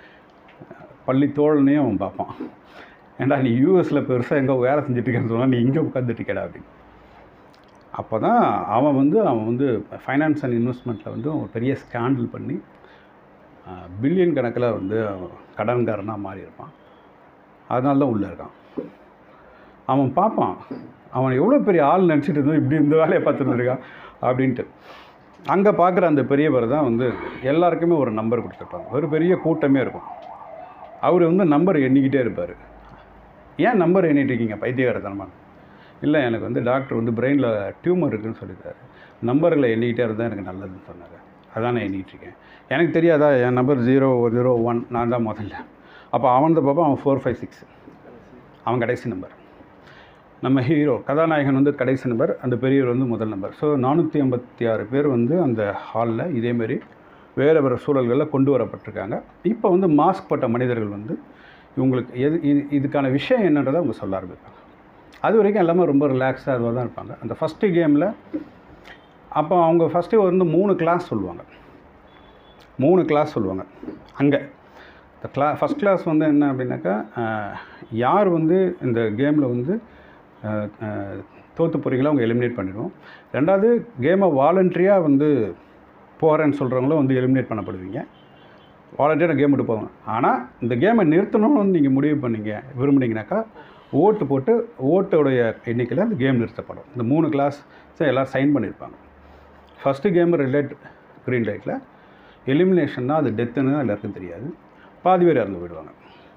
பள்ளி தோழனையும் அவன் பார்ப்பான் ஏன்டா நீ யூஎஸில் பெருசாக எங்கே வேலை செஞ்சுட்டு இருக்கேன்னு சொன்னால் நீ இங்கே உட்காந்துட்டு இருக்கடா அப்படின்னு அப்போ தான் அவன் வந்து அவன் வந்து ஃபைனான்ஸ் அண்ட் இன்வெஸ்ட்மெண்ட்டில் வந்து ஒரு பெரிய ஸ்கேண்டில் பண்ணி பில்லியன் கணக்கில் வந்து அவன் கடன்காரனாக மாறி இருப்பான் அதனால தான் உள்ளே இருக்கான் அவன் பார்ப்பான் அவன் எவ்வளோ பெரிய ஆள் நினச்சிட்டு இருந்தோம் இப்படி இந்த வேலையை பார்த்துருந்துருக்கான் அப்படின்ட்டு அங்கே பார்க்குற அந்த பெரியவர் தான் வந்து எல்லாருக்குமே ஒரு நம்பர் கொடுத்துருப்பாங்க ஒரு பெரிய கூட்டமே இருக்கும் அவர் வந்து நம்பர் எண்ணிக்கிட்டே இருப்பார் ஏன் நம்பர் எண்ணிட்டு இருக்கீங்க பைத்தியகாரத்தனமாக இல்லை எனக்கு வந்து டாக்டர் வந்து பிரெயினில் டியூமர் இருக்குன்னு சொல்லியிருக்காரு நம்பர்களை எண்ணிக்கிட்டே இருந்தால் எனக்கு நல்லதுன்னு சொன்னார் அதான் நான் எண்ணிட்டு இருக்கேன் எனக்கு தெரியாதா என் நம்பர் ஜீரோ ஜீரோ ஒன் நான் தான் முதல்ல அப்போ அவன் பார்ப்போம் அவன் ஃபோர் ஃபைவ் சிக்ஸ் அவன் கடைசி நம்பர் நம்ம ஹீரோ கதாநாயகன் வந்து கடைசி நம்பர் அந்த பெரியவர் வந்து முதல் நம்பர் ஸோ நானூற்றி ஐம்பத்தி ஆறு பேர் வந்து அந்த ஹாலில் இதேமாரி வேறு வேறு சூழல்களில் கொண்டு வரப்பட்டிருக்காங்க இப்போ வந்து மாஸ்க் பட்ட மனிதர்கள் வந்து இவங்களுக்கு எது இது இதுக்கான விஷயம் என்னன்றதை அவங்க சொல்ல ஆரம்பிப்பாங்க அது வரைக்கும் எல்லாமே ரொம்ப ரிலாக்ஸாக அதுவாக தான் இருப்பாங்க அந்த ஃபஸ்ட்டு கேமில் அப்போ அவங்க ஃபஸ்ட்டு வந்து மூணு கிளாஸ் சொல்லுவாங்க மூணு கிளாஸ் சொல்லுவாங்க அங்கே இந்த கிளா ஃபஸ்ட் கிளாஸ் வந்து என்ன அப்படின்னாக்கா அஹ், யார் வந்து இந்த கேமில் வந்து அஹ், அஹ், தோத்து போகிறீங்களோ அவங்க எலிமினேட் பண்ணிடுவோம் ரெண்டாவது கேமை வாலண்ட்ரியாக வந்து போகிறேன்னு சொல்கிறவங்களும் வந்து எலிமினேட் பண்ணப்படுவீங்க வாலண்டியராக கேம் விட்டு போவாங்க ஆனால் இந்த கேமை நிறுத்தணும்னு நீங்கள் முடிவு பண்ணீங்க விரும்புனீங்கனாக்கா ஓட்டு போட்டு ஓட்டோடைய எண்ணிக்கையில் அந்த கேம் நிறுத்தப்படும் இந்த மூணு கிளாஸ் எல்லோரும் சைன் பண்ணியிருப்பாங்க ஃபஸ்ட்டு கேம் ரெட் க்ரீன் லைட்டில் எலிமினேஷன்னா அது டெத்துன்னு எல்லாருக்கும் தெரியாது பாதி பேர் இறந்து போயிடுவாங்க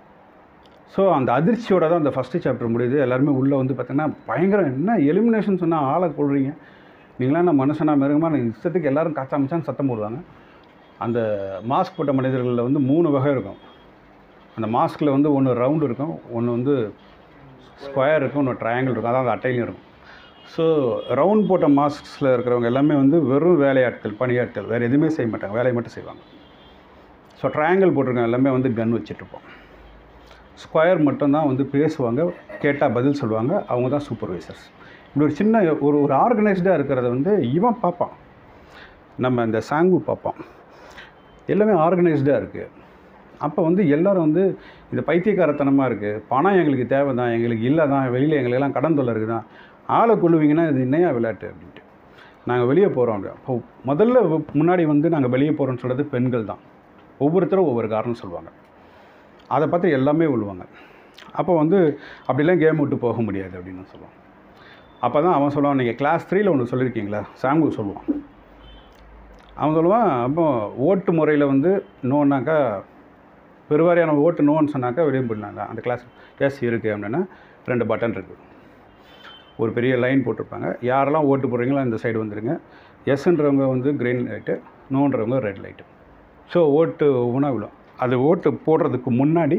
ஸோ அந்த அதிர்ச்சியோட தான் அந்த ஃபஸ்ட்டு சாப்டர் முடியுது எல்லாருமே உள்ளே வந்து பார்த்தீங்கன்னா பயங்கரம் என்ன எலிமினேஷன் சொன்னால் ஆளை கொள்றீங்க நீங்களாம் நான் மனுஷனா மிருகமாக நான் இஷ்டத்துக்கு எல்லாரும் காச்சாமிச்சான்னு சத்தம் போடுவாங்க அந்த மாஸ்க் போட்ட மனிதர்களில் வந்து மூணு வகை இருக்கும் அந்த மாஸ்கில் வந்து ஒன்று ரவுண்டு இருக்கும் ஒன்று வந்து ஸ்கொயர் இருக்கும் ஒன்று ட்ரையாங்கிள் இருக்கும் அதான் அந்த அட்டையிலையும் இருக்கும் ஸோ ரவுண்ட் போட்ட மாஸ்க்ஸில் இருக்கிறவங்க எல்லாமே வந்து வெறும் வேலையாட்கள் பணியாட்கள் வேறு எதுவுமே செய்ய மாட்டாங்க வேலையை மட்டும் செய்வாங்க ஸோ ட்ரையாங்கிள் போட்டிருக்கவங்க எல்லாமே வந்து கன் வச்சுட்ருப்போம் ஸ்கொயர் மட்டும்தான் வந்து பேசுவாங்க கேட்டால் பதில் சொல்லுவாங்க அவங்க தான் சூப்பர்வைசர்ஸ் இப்படி ஒரு சின்ன ஒரு ஒரு ஆர்கனைஸ்டாக இருக்கிறத வந்து இவன் பார்ப்பான் நம்ம இந்த சாங்கு பார்ப்பான் எல்லாமே ஆர்கனைஸ்டாக இருக்குது அப்போ வந்து எல்லாரும் வந்து இது பைத்தியக்காரத்தனமாக இருக்குது பணம் எங்களுக்கு தேவை தான் எங்களுக்கு இல்லை தான் வெளியில் எங்களுக்கெல்லாம் கடன் தொல்லை இருக்குது தான் ஆளை கொள்ளுவீங்கன்னா இது என்னையா விளையாட்டு அப்படின்ட்டு நாங்கள் வெளியே போகிறோம் அப்படி அப்போ முதல்ல முன்னாடி வந்து நாங்கள் வெளியே போகிறோம்னு சொல்கிறது பெண்கள் தான் ஒவ்வொருத்தரும் ஒவ்வொரு காரணம் சொல்லுவாங்க அதை பார்த்து எல்லாமே விழுவாங்க அப்போ வந்து அப்படிலாம் கேம் விட்டு போக முடியாது அப்படின்னு சொல்லுவான் அப்போ தான் அவன் சொல்லுவான் நீங்கள் கிளாஸ் த்ரீல ஒன்று சொல்லியிருக்கீங்களா சாங்கு சொல்லுவான் அவன் சொல்லுவான் அப்போ ஓட்டு முறையில் வந்து நோன்னாக்கா பெருவாரியான ஓட்டு நோன்னு சொன்னாக்கா வெளியே போயிடலாங்க அந்த கிளாஸ் எஸ் இருக்குது அப்படின்னா ரெண்டு பட்டன் இருக்குது ஒரு பெரிய லைன் போட்டிருப்பாங்க யாரெல்லாம் ஓட்டு போடுறீங்களோ அந்த சைடு வந்துடுங்க எஸ்ன்றவங்க வந்து க்ரீன் லைட்டு நோன்றவங்க ரெட் லைட்டு ஸோ ஓட்டு ஒன்றா விழும் அது ஓட்டு போடுறதுக்கு முன்னாடி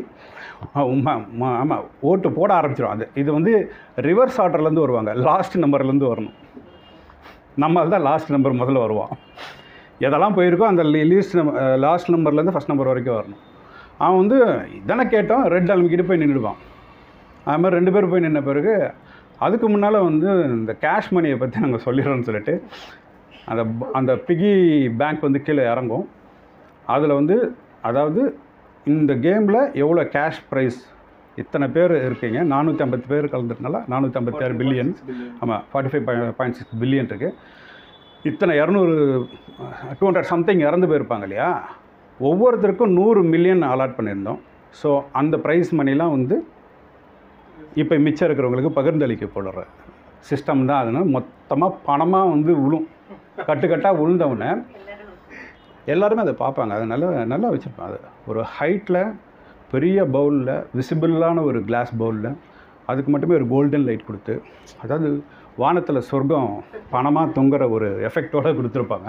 ஆமாம் ஓட்டு போட ஆரம்பிச்சிடும் அது இது வந்து ரிவர்ஸ் ஆர்டர்லேருந்து வருவாங்க லாஸ்ட் நம்பர்லேருந்து வரணும் நம்ம தான் லாஸ்ட் நம்பர் முதல்ல வருவான் எதெல்லாம் போயிருக்கோ அந்த லீஸ்ட் நம்பர் லாஸ்ட் நம்பர்லேருந்து ஃபஸ்ட் நம்பர் வரைக்கும் வரணும் அவன் வந்து இதனை கேட்டோம் ரெட் அலுமிக்கிட்டு போய் நின்றுடுவான் அது மாதிரி ரெண்டு பேர் போய் நின்ன பிறகு அதுக்கு முன்னால் வந்து இந்த கேஷ் மணியை பற்றி நாங்கள் சொல்லிடுறோம்னு சொல்லிட்டு அந்த ப- அந்த பிகி பேங்க் வந்து கீழே இறங்கும் அதில் வந்து அதாவது இந்த கேமில் எவ்வளோ கேஷ் ப்ரைஸ் இத்தனை பேர் இருக்கீங்க நானூற்றி ஐம்பது பேர் கலந்துருக்கனால நானூற்றி ஐம்பத்தாறு பில்லியன் ஆமாம் forty five point six billion இருக்குது இத்தனை இரநூறு டூ ஹண்ட்ரட் சம்திங் இறந்து போயிருப்பாங்க இல்லையா ஒவ்வொருத்தருக்கும் நூறு மில்லியன் அலாட் பண்ணியிருந்தோம் ஸோ அந்த ப்ரைஸ் மணிலாம் வந்து இப்போ மிச்சம் இருக்கிறவங்களுக்கு பகிர்ந்தளிக்கப்படுற சிஸ்டம் தான் அதனால் மொத்தமாக பணமாக வந்து விழும் கட்டுக்கட்டாக விழுந்தவுடனே எல்லாருமே அதை பார்ப்பாங்க அதை நல்லா நல்லா வச்சுருப்பாங்க அது ஒரு ஹைட்டில் பெரிய பவுலில் விசிபிளான ஒரு கிளாஸ் பவுலில் அதுக்கு மட்டுமே ஒரு கோல்டன் லைட் கொடுத்து அதாவது வானத்தில் சொர்க்கம் பணமாக தொங்குற ஒரு எஃபெக்டோடு கொடுத்துருப்பாங்க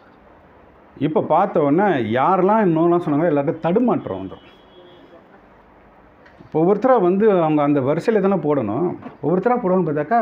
இப்போ பார்த்த உடனே யாரெல்லாம் இன்னொல்லாம் சொன்னாங்க எல்லாருக்கும் தடுமாற்றம் வந்துடும் இப்போ ஒவ்வொருத்தராக வந்து அவங்க அந்த வரிசையில் தானே போடணும் ஒவ்வொருத்தராக போடுவாங்க பார்த்தாக்கா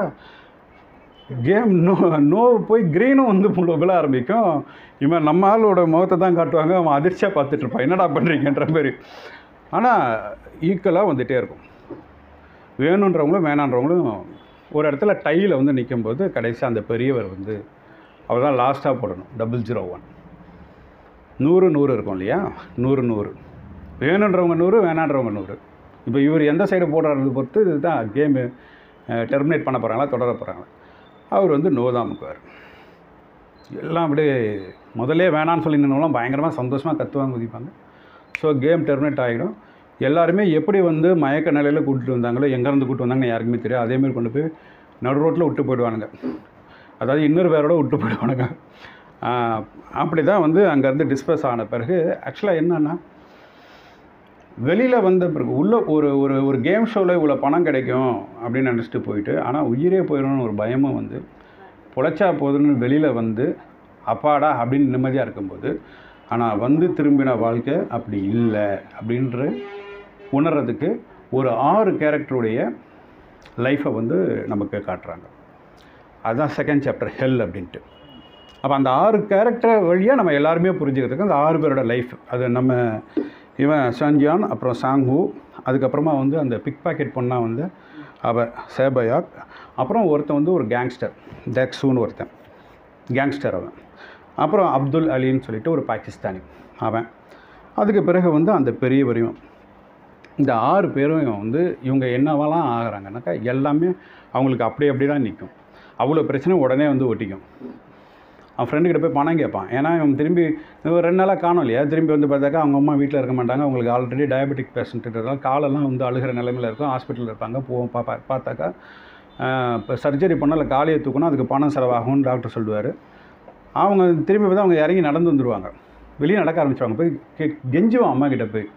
கேம் நோ நோ போய் க்ரீனும் வந்து புள்ள விழ ஆரம்பிக்கும் இவன் நம்ம ஆளோட முகத்தை தான் காட்டுவாங்க அவன் அதிர்ச்சியாக பார்த்துட்டு இருப்பான் என்னடா பண்ணுறீங்கன்ற மாதிரி ஆனால் ஈக்குவலாக வந்துகிட்டே இருக்கும் வேணுன்றவங்களும் வேணான்றவங்களும் ஒரு இடத்துல டையில் வந்து நிக்கும்போது கடைசி அந்த பெரியவர் வந்து அவர் தான் லாஸ்ட்டாக போடணும் டபுள் ஜீரோ ஒன் நூறு நூறு இருக்கும் இல்லையா நூறு நூறு வேணுன்றவங்க நூறு வேணான்றவங்க நூறு இப்போ இவர் எந்த சைடு போடுறது பொறுத்து இதுதான் கேமு டெர்மினேட் பண்ண போகிறாங்களா தொடர போகிறாங்களா அவர் வந்து நோ தான் அமுக்குவார் எல்லாம் அப்படியே முதல்லே வேணான்னு சொல்லி நின்னவங்களாம் பயங்கரமாக சந்தோஷமாக கத்துவாங்க குதிப்பாங்க ஸோ கேம் டெர்மினேட் ஆகிடும் எல்லாருமே எப்படி வந்து மயக்க நிலையில் கூட்டிட்டு வந்தாங்களோ எங்கேருந்து கூட்டு வந்தாங்கன்னு யாருக்குமே தெரியும் அதேமாரி கொண்டு போய் நடு ரோட்டில் விட்டு போயிடுவானுங்க அதாவது இன்னொரு பேரோட விட்டு போயிடுவானுங்க ஆஹ் அப்படி தான் வந்து அங்கேருந்து டிஸ்பஸ் ஆன பிறகு ஆக்சுவலாக என்னென்னா வெளியில் வந்த பிறகு உள்ள ஒரு ஒரு ஒரு கேம் ஷோவில் இவ்வளோ பணம் கிடைக்கும் அப்படின்னு நினச்சிட்டு போயிட்டு ஆனால் உயிரே போயிடும்னு ஒரு பயமும் வந்து பொழைச்சா போதுன்னு வெளியில் வந்து அப்பாடா அப்படின்னு நிம்மதியாக இருக்கும்போது ஆனால் வந்து திரும்பின வாழ்க்கை அப்படி இல்லை அப்படின்ற உணர்றதுக்கு ஒரு ஆறு கேரக்டருடைய லைஃப்பை வந்து நமக்கு காட்டுறாங்க அதுதான் செகண்ட் சாப்டர் ஹெல் அப்படின்ட்டு அப்போ அந்த ஆறு கேரக்டர் வழியாக நம்ம எல்லாருமே புரிஞ்சுக்கிறதுக்கு அந்த ஆறு பேரோட லைஃப் அது நம்ம இவன் சஞ்சான் அப்புறம் சாங்ஹூ அதுக்கப்புறமா வந்து அந்த பிக் பாக்கெட் பொண்ணா வந்து அவ சேபயாக் அப்புறம் ஒருத்தன் வந்து ஒரு கேங்ஸ்டர் டெக்ஸூன்னு ஒருத்தன் கேங்ஸ்டர் அவன் அப்புறம் அப்துல் அலின்னு சொல்லிட்டு ஒரு பாகிஸ்தானி அவன் அதுக்கு பிறகு வந்து அந்த பெரியவரையும் இந்த ஆறு பேரும் வந்து இவங்க என்னவெல்லாம் ஆகுறாங்கனாக்கா எல்லாமே அவங்களுக்கு அப்படி அப்படி தான் நிற்கும் அவ்வளோ பிரச்சனை உடனே வந்து ஒட்டிக்கும் அவன் ஃப்ரெண்டுக்கிட்ட போய் பணம் கேட்பான் ஏன்னா இவன் திரும்பி இவன் ரெண்டு நாளாக காணும் இல்லையா திரும்பி வந்து பார்த்தாக்கா அவங்க அம்மா வீட்டில் இருக்க மாட்டாங்க அவங்களுக்கு ஆல்ரெடி டயபெட்டிக் பேஷண்ட்டுன்றதால காலெல்லாம் வந்து அழுகிற நிலைமையில் இருக்கும் ஹாஸ்பிட்டலில் இருப்பாங்க போவோம் பா பா- பார்த்தாக்கா இப்போ சர்ஜரி பண்ணால் இல்லை காலியை தூக்கணும் அதுக்கு பணம் செலவாகும்னு டாக்டர் சொல்லுவார் அவங்க திரும்பி வந்து அவங்க இறங்கி நடந்து வந்துடுவாங்க வெளியே நடக்க ஆரம்பிச்சிருவாங்க போய் கெ கெஞ்சுவான் அம்மா கிட்ட போய்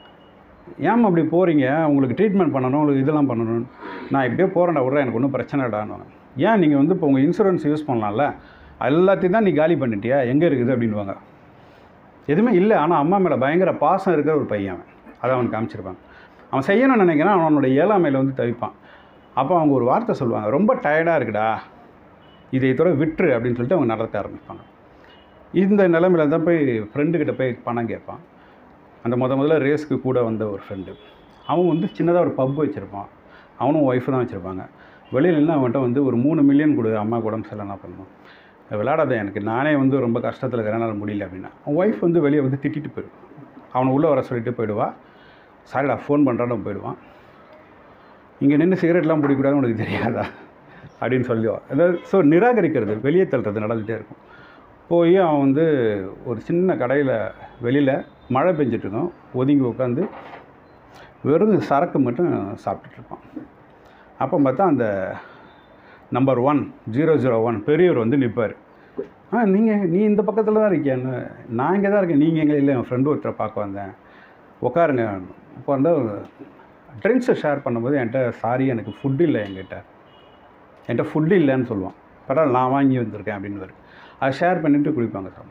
ஏன் அப்படி போகிறீங்க உங்களுக்கு ட்ரீட்மெண்ட் பண்ணணும் உங்களுக்கு இதெல்லாம் பண்ணணும் நான் இப்படியே போகிறேன்டா விட்றேன் எனக்கு ஒன்றும் பிரச்சனைடான்னு ஏன் நீங்கள் வந்து இப்போ உங்கள் இன்சூரன்ஸ் யூஸ் பண்ணலாம்ல எல்லாத்தையும் தான் நீ காலி பண்ணிட்டியா எங்கே இருக்குது அப்படின்வாங்க எதுவுமே இல்லை ஆனால் அம்மா மேலே பயங்கர பாசம் இருக்கிற ஒரு பையன் அவன் அதை அவனுக்கு காமிச்சிருப்பான் அவன் செய்யணும்னு நினைக்கிறான் அவனோட இயலாமையில் வந்து தவிப்பான் அப்போ அவங்க ஒரு வார்த்தை சொல்லுவாங்க ரொம்ப டயர்டாக இருக்குடா இதை இதோட விட்டுரு அப்படின்னு சொல்லிட்டு அவங்க நடத்த ஆரம்பிப்பாங்க இந்த நிலைமையில தான் போய் ஃப்ரெண்டுக்கிட்ட போய் பணம் கேட்பான் அந்த முத முதல்ல ரேஸ்க்கு கூட வந்த ஒரு ஃப்ரெண்டு அவன் வந்து சின்னதாக ஒரு பப் வச்சுருப்பான் அவனும் ஒய்ஃபு தான் வச்சுருப்பாங்க வெளியில் நின்று அவன்கிட்ட வந்து ஒரு மூணு மில்லியன் கொடு அம்மா உடம்பு சரியில்லை என்ன பண்ணணும் விளையாடாத எனக்கு நானே வந்து ரொம்ப கஷ்டத்தில் இருக்கிறனால முடியல அப்படின்னா அவன் ஒய்ஃப் வந்து வெளியே வந்து திட்டிட்டு போயிடும் அவனை உள்ளே வர சொல்லிட்டு போயிடுவா சாரிடா ஃபோன் பண்ணுறான்னு போயிடுவான் இங்கே நின்று சிகரெட்லாம் பிடிக்கூடாதுன்னு உனக்கு தெரியாதா அப்படின்னு சொல்லுவான் அதாவது ஸோ நிராகரிக்கிறது வெளியே தள்ளுறது நடந்துகிட்டே இருக்கும் போய் அவன் வந்து ஒரு சின்ன கடையில் வெளியில் மழை பெஞ்சிட்டு இருக்கும் ஒதுங்கி உட்காந்து வெறும் சரக்கு மட்டும் சாப்பிட்டுட்டு இருப்பான் அப்போ பார்த்தா அந்த number one zero zero one பெரியவர் வந்து நிற்பார் ஆ நீங்கள் நீ இந்த பக்கத்தில் தான் இருக்கியான்னு நான் இங்கே தான் இருக்கேன் நீங்கள் எங்கே இல்லை என் ஃப்ரெண்டு ஒருத்தரை பார்க்க வந்தேன் உட்காருங்க இப்போ வந்து ட்ரிங்க்ஸை ஷேர் பண்ணும்போது என்கிட்ட சாரி எனக்கு ஃபுட் இல்லை என்கிட்ட என்கிட்ட ஃபுட்டு இல்லைன்னு சொல்லுவான் பரவாயில்ல நான் வாங்கி வந்திருக்கேன் அப்படின்னு அதை ஷேர் பண்ணிவிட்டு குடிப்பாங்க சார்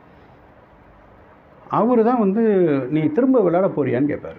அவர் தான் வந்து நீ திரும்ப விளையாட போறியான்னு கேட்பார்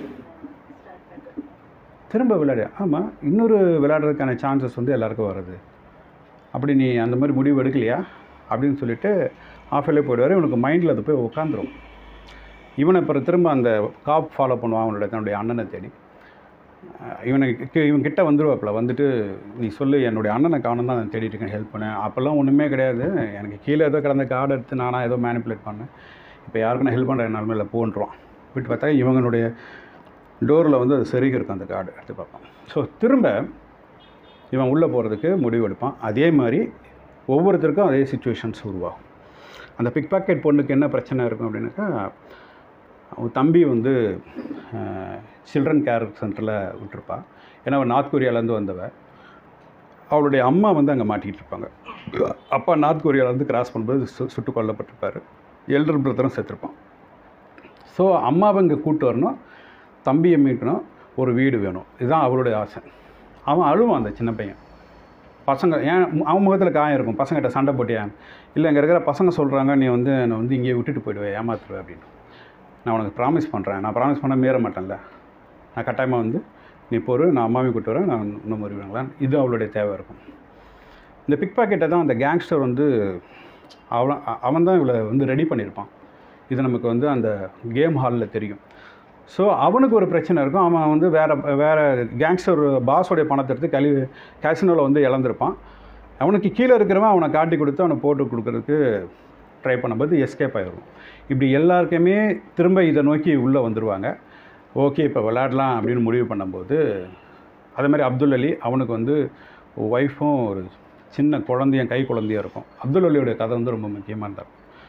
திரும்ப விளையாடு ஆமாம் இன்னொரு விளையாடுறதுக்கான சான்சஸ் வந்து எல்லாருக்கும் வருது அப்படி நீ அந்த மாதிரி முடிவு எடுக்கலையா அப்படின்னு சொல்லிட்டு ஆஃபிலே போயிடுவார் இவனுக்கு மைண்டில் அது போய் உட்காந்துரும் இவனை அப்புறம் திரும்ப அந்த காப் ஃபாலோ பண்ணுவான் அவனோட தன்னுடைய அண்ணனை தேடி அஹ் இவனுக்கு இவன் கிட்ட வந்துருவாப்புல வந்துட்டு நீ சொல்லு என்னுடைய அண்ணனை காணும் தான் நான் தேடிட்டு இருக்கேன் ஹெல்ப் பண்ணேன் அப்போல்லாம் ஒன்றுமே கிடையாது எனக்கு கீழே ஏதோ கிடந்த கார்டு எடுத்து நானாக ஏதோ மேனிப்புலேட் பண்ணேன் இப்போ யாருக்கும் நான் ஹெல்ப் பண்ணுற நிலமையில போன்றான் விட்டு பார்த்தா இவங்களுடைய டோரில் வந்து அது செருகி இருக்கும் அந்த கார்டு எடுத்து பார்ப்பான் ஸோ திரும்ப இவன் உள்ளே போகிறதுக்கு முடிவு எடுப்பான் அதே மாதிரி ஒவ்வொருத்தருக்கும் அதே சுச்சுவேஷன்ஸ் உருவாகும் அந்த பிக் பாக்கெட் பொண்ணுக்கு என்ன பிரச்சனை இருக்கும் அப்படின்னாக்கா அவன் தம்பி வந்து சில்ட்ரன் கேர் சென்டரில் விட்டுருப்பா ஏன்னா அவள் நார்த் கொரியாலேருந்து வந்தவ அவளுடைய அம்மா வந்து அங்கே மாட்டிக்கிட்டு இருப்பாங்க அப்பா நார்த் கொரியாவிலேருந்து கிராஸ் பண்ணும்போது சு சுட்டு கொல்லப்பட்டிருப்பார் எல்டர் பிரதரும் செத்துருப்பான் ஸோ அம்மாவை இங்கே கூட்டு வரணும் தம்பியை மீட்கணும் ஒரு வீடு வேணும் இதுதான் அவளுடைய ஆசை அவன் அழுவான் அந்த சின்ன பையன் பசங்க ஏன் மு- அவன் முகத்தில் காயம் இருக்கும் பசங்கிட்ட சண்டை போட்டியா இல்லை இங்கே இருக்கிற பசங்க சொல்கிறாங்க நீ வந்து என்னை வந்து இங்கேயே விட்டுட்டு போயிடுவேன் ஏமாத்துருவேன் அப்படின்னு நான் உனக்கு ப்ராமிஸ் பண்ணுறேன் நான் ப்ராமிஸ் பண்ண மீற மாட்டேன்ல நான் கட்டாயமாக வந்து நீ பொறு நான் அம்மாவையும் கூட்டு வரேன் நான் இன்னும் வருவேங்களா இது அவளுடைய தேவை இருக்கும் இந்த பிக் பாக்கெட்டை தான் அந்த கேங்ஸ்டர் வந்து அவன் அவன் தான் இவளை வந்து ரெடி பண்ணியிருப்பான் இது நமக்கு வந்து அந்த கேம் ஹாலில் தெரியும் ஸோ அவனுக்கு ஒரு பிரச்சனை இருக்கும் அவன் வந்து வேறு வேறு கேங்ஸ்டர் பாஸோடைய பணத்தை எடுத்து கழி கேசினோவில் வந்து இழந்திருப்பான் அவனுக்கு கீழே இருக்கிறவன் அவனை காட்டி கொடுத்து அவனை போட்டு கொடுக்கறதுக்கு ட்ரை பண்ணும்போது எஸ்கேப் ஆயிடும் இப்படி எல்லாருக்குமே திரும்ப இதை நோக்கி உள்ளே வந்துடுவாங்க ஓகே இப்போ விளையாடலாம் அப்படின்னு முடிவு பண்ணும்போது அதே மாதிரி அப்துல் அலி அவனுக்கு வந்து ஒய்ஃபும் ஒரு சின்ன குழந்தையும் கை குழந்தையும் இருக்கும் அப்துல் அலியோடைய கதை வந்து ரொம்ப முக்கியமானது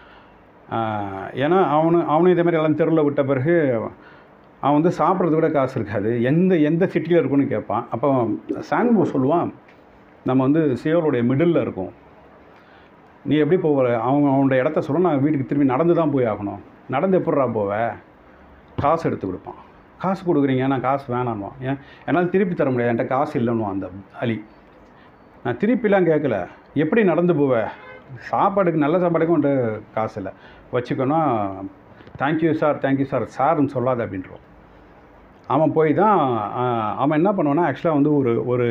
ஆஹ் ஏன்னா அவனு அவனும் இதே மாதிரி எல்லாம் தெருவில் விட்ட பிறகு அவன் வந்து சாப்பிட்றது கூட காசு இருக்காது எந்த எந்த சிட்டியில் இருக்குன்னு கேட்பான் அப்போ சாங்மோ சொல்லுவான் நம்ம வந்து சியோலுடைய மிடில் இருக்கோம் நீ எப்படி போகிற அவன் அவனோட இடத்த சொல்ல நான் வீட்டுக்கு திரும்பி நடந்து தான் போய் ஆகணும் நடந்து எப்படிடா போவ காசு எடுத்து கொடுப்பான் காசு கொடுக்குறீங்க நான் காசு வேணாம்வான் ஏன் என்னால் திருப்பி தர முடியாது என்கிட்ட காசு இல்லைன்னுவான் அந்த அலி நான் திருப்பிலாம் கேட்கல எப்படி நடந்து போவ சாப்பாடுக்கு நல்ல சாப்பாடுக்கும் உன்ட்ட காசு இல்லை வச்சுக்கணும் தேங்க்யூ சார் தேங்க்யூ சார் சார்னு சொல்லாத அப்படின்றோம் அவன் போய் தான் ஆஹ், அவன் என்ன பண்ணுவான்னா ஆக்சுவலாக வந்து ஒரு ஒரு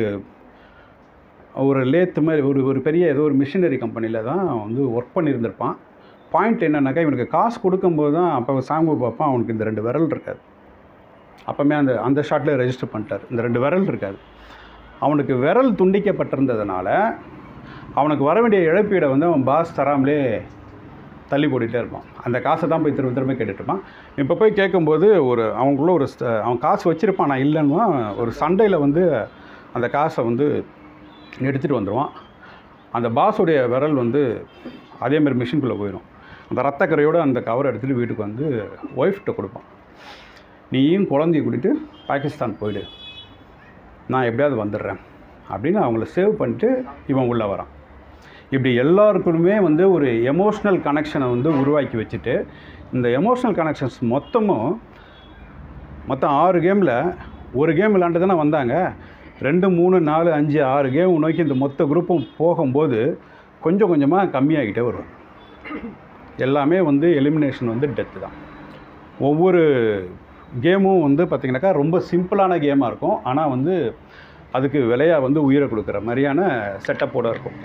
ஒரு லேத்து மாதிரி ஒரு ஒரு பெரிய ஏதோ ஒரு மிஷினரி கம்பெனியில் தான் அவன் வந்து ஒர்க் பண்ணியிருந்திருப்பான் பாயிண்ட் என்னன்னாக்கா இவனுக்கு காசு கொடுக்கும்போது தான் அப்போ சாங்கு பார்ப்பான் அவனுக்கு இந்த ரெண்டு விரல் இருக்காது அப்போமே அந்த அந்த ஷாட்டில் ரெஜிஸ்டர் பண்ணிட்டார் இந்த ரெண்டு விரல் இருக்காது அவனுக்கு விரல் துண்டிக்கப்பட்டிருந்ததுனால அவனுக்கு வர வேண்டிய இழப்பீடை வந்து அவன் பாஸ் தராமலே தள்ளி போட்டுகிட்டே இருப்பான் அந்த காசை தான் போய் திரும்ப திரும்ப கேட்டுட்டு இருப்பான் இப்போ போய் கேட்கும்போது ஒரு அவங்களுக்குள்ள ஒரு ஸ்ட- அவன் காசு வச்சுருப்பான் நான் இல்லைன்னா ஒரு சண்டையில் வந்து அந்த காசை வந்து எடுத்துகிட்டு வந்துடுவான் அந்த பாஸுடைய விரல் வந்து அதே மாதிரி மிஷின்குள்ளே போயிடும் அந்த ரத்தக்கரையோடு அந்த கவரை எடுத்துகிட்டு வீட்டுக்கு வந்து ஒய்ஃப்கிட்ட கொடுப்பான் நீயும் குழந்தைய கூட்டிட்டு பாகிஸ்தான் போயிடு நான் எப்படியாவது வந்துடுறேன் அப்படின்னு அவங்கள சேவ் பண்ணிட்டு இவன் உள்ளே வரான் இப்படி எல்லாருக்குமே வந்து ஒரு எமோஷ்னல் கனெக்ஷனை வந்து உருவாக்கி வச்சுட்டு இந்த எமோஷ்னல் கனெக்ஷன்ஸ் மொத்தமும் மொத்தம் ஆறு கேமில் ஒரு கேம் விளாண்டு தானே வந்தாங்க ரெண்டு மூணு நாலு அஞ்சு ஆறு கேம் நோக்கி இந்த மொத்த குரூப்பும் போகும்போது கொஞ்சம் கொஞ்சமாக கம்மியாகிட்டே வரும் எல்லாமே வந்து எலிமினேஷன் வந்து டெத்து தான் ஒவ்வொரு கேமும் வந்து பார்த்திங்கனாக்கா ரொம்ப சிம்பிளான கேமாக இருக்கும் ஆனால் வந்து அதுக்கு விலையாக வந்து உயிரை கொடுக்குற மாதிரியான செட்டப்போடு இருக்கும்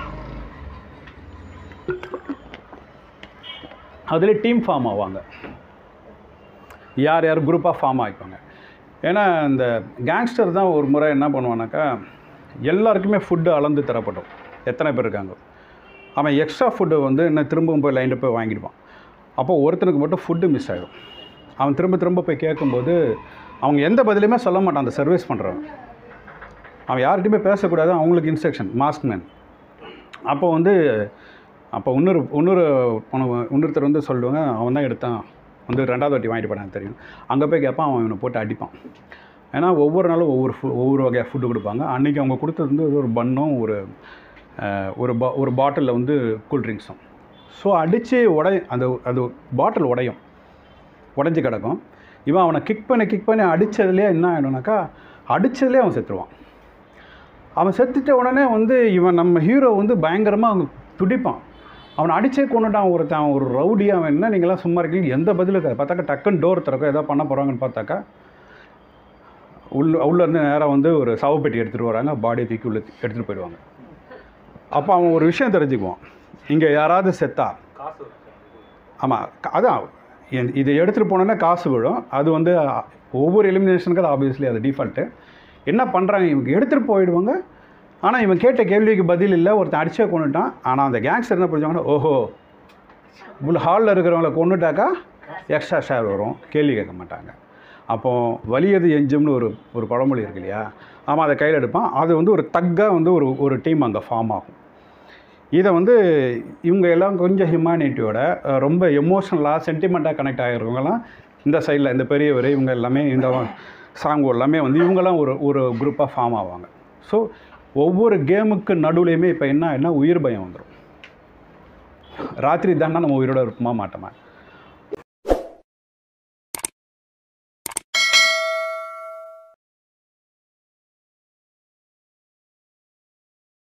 அதில் டீம் ஃபார்ம் ஆவாங்க யார் யார் குரூப்பாக ஃபார்ம் ஆகிப்பாங்க ஏன்னா இந்த கேங்ஸ்டர் தான் ஒரு முறை என்ன பண்ணுவானாக்கா எல்லாருக்குமே ஃபுட்டு அளந்து தரப்படும் எத்தனை பேர் இருக்காங்க அவன் எக்ஸ்ட்ரா ஃபுட்டு வந்து என்ன திரும்பவும் போய் லைனில் போய் வாங்கிடுவான் அப்போ ஒருத்தனுக்கு மட்டும் ஃபுட்டு மிஸ் ஆகிடும் அவன் திரும்ப திரும்ப போய் கேட்கும்போது அவங்க எந்த பதிலுமே சொல்ல மாட்டான் அந்த சர்வீஸ் பண்ணுறவன் அவன் யார்கிட்டையுமே பேசக்கூடாது அவங்களுக்கு இன்ஸ்ட்ரக்ஷன் மாஸ்க் மேன் அப்போ வந்து அப்போ இன்னொரு இன்னொரு உனக்கு இன்னொருத்தர் வந்து சொல்லுவாங்க அவன் தான் எடுத்தான் வந்து ரெண்டாவது வாட்டி வாங்கிட்டு போனாங்க தெரியும் அங்கே போய் கேட்பான் அவன் இவனை போட்டு அடிப்பான் ஏன்னா ஒவ்வொரு நாளும் ஒவ்வொரு ஃபு ஒவ்வொரு வகையாக ஃபுட்டு கொடுப்பாங்க அன்றைக்கி அவங்க கொடுத்தது வந்து ஒரு பன்னும் ஒரு அஹ், ஒரு பா ஒரு பாட்டிலில் வந்து கூல்ட்ரிங்க்ஸும் ஸோ அடித்து உடை அந்த அந்த பாட்டில் உடையும் உடஞ்சி கிடக்கும் இவன் அவனை கிக் பண்ணி கிக் பண்ணி அடித்ததுலேயே என்ன ஆகிடும்னாக்கா அடித்ததுலேயே அவன் செத்துருவான் அவன் செத்துட்ட உடனே வந்து இவன் நம்ம ஹீரோ வந்து பயங்கரமாக அவன் துடிப்பான் அவனை அடிச்சே கொண்டுட்டான் ஒருத்தன் அவன் ஒரு ரவுடி அவன் என்ன நீங்களாம் சும்மா இருக்கீங்க எந்த பதிலும் இருக்காது பார்த்தாக்கா டக்குன்னு டோர் திறக்கும் ஏதோ பண்ண போகிறாங்கன்னு பார்த்தாக்கா உள்ள உள்ளேருந்து நேராக வந்து ஒரு சவப்பெட்டி எடுத்துகிட்டு வராங்க பாடியை தூக்கி உள்ள எடுத்துகிட்டு போயிடுவாங்க அப்போ அவன் ஒரு விஷயம் தெரிஞ்சுக்குவான் இங்கே யாராவது செத்தா காசு ஆமாம் அதான் இந்த- இதை எடுத்துகிட்டு போனோன்னா காசு விழும் அது வந்து அ, ஒவ்வொரு எலிமினேஷனுக்கு அது ஆப்வியஸ்லி அது டிஃபால்ட்டு என்ன பண்ணுறாங்க இவங்க எடுத்துகிட்டு போயிடுவாங்க ஆனால் இவன் கேட்ட கேள்விக்கு பதில் இல்லை ஒருத்தன் அடிச்சே கொண்டுட்டான் ஆனால் அந்த கேங்ஸ்டர் என்ன புரிஞ்சாங்கன்னா ஓஹோ உள்ள ஹாலில் இருக்கிறவங்கள கொண்டுட்டாக்கா எக்ஸ்ட்ரா ஷேர் வரும் கேள்வி கேட்க மாட்டாங்க அப்போ வலியது எஞ்சும்னு ஒரு ஒரு பழமொழி இருக்கு இல்லையா ஆமாம் அதை கையில் எடுப்பான் அது வந்து ஒரு தக்காக வந்து ஒரு ஒரு டீம் அங்கே ஃபார்ம் ஆகும் இதை வந்து இவங்க எல்லாம் கொஞ்சம் ஹியூமானிட்டியோட அஹ், ரொம்ப எமோஷ்னலாக சென்டிமெண்ட்டாக கனெக்ட் ஆகிருக்கவங்கலாம் இந்த சைடில் இந்த பெரியவர் இவங்க எல்லாமே இந்த சாங் எல்லாமே வந்து இவங்கெல்லாம் ஒரு ஒரு குரூப்பாக ஃபார்ம் ஆவாங்க ஸோ ஒவ்வொரு கேமுக்கு நடுவுலையுமே இப்போ என்ன என்ன உயிர் பயம் வந்துடும் ராத்திரி தானே நம்ம உயிரோட இருப்போமா மாட்டோமா